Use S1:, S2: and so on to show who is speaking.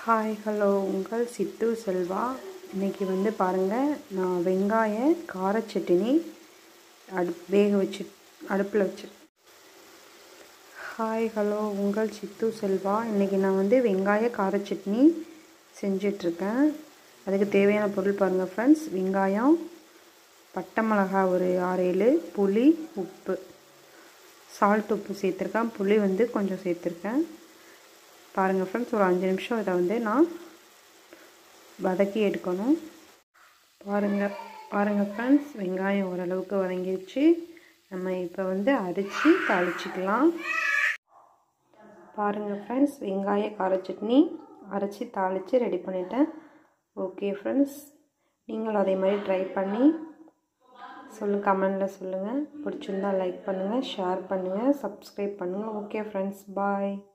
S1: hi hello உங்கள் சித்து செல்வா இன்றைக்கி வந்து பாருங்கள் நான் வெங்காய கார சட்னி அடுப் வேக வச்சு அடுப்பில் வச்சு ஹாய் ஹலோ உங்கள் சித்து செல்வா இன்றைக்கி நான் வந்து வெங்காய கார சட்னி செஞ்சிட்ருக்கேன் அதுக்கு தேவையான பொருள் பாருங்கள் ஃப்ரெண்ட்ஸ் வெங்காயம் பட்டை மிளகாய் ஒரு ஆறு ஏழு புளி உப்பு சால்ட் உப்பு சேர்த்துருக்கேன் புளி வந்து கொஞ்சம் சேர்த்துருக்கேன் பாருங்கள் ஃப்ரெண்ட்ஸ் ஒரு அஞ்சு நிமிஷம் இதை வந்து நான் வதக்கி எடுக்கணும் பாருங்கள் பாருங்கள் ஃப்ரெண்ட்ஸ் வெங்காயம் ஓரளவுக்கு வதங்கிடுச்சு நம்ம இப்போ வந்து அரிச்சு தாளிச்சிக்கலாம் பாருங்கள் ஃப்ரெண்ட்ஸ் வெங்காய கார சட்னி அரைச்சி தாளித்து ரெடி பண்ணிட்டேன் ஓகே ஃப்ரெண்ட்ஸ் நீங்களும் அதே மாதிரி ட்ரை பண்ணி சொல்லுங்கள் கமெண்டில் சொல்லுங்கள் பிடிச்சிருந்தா லைக் பண்ணுங்கள் ஷேர் பண்ணுங்கள் சப்ஸ்கிரைப் பண்ணுங்கள் ஓகே ஃப்ரெண்ட்ஸ் பாய்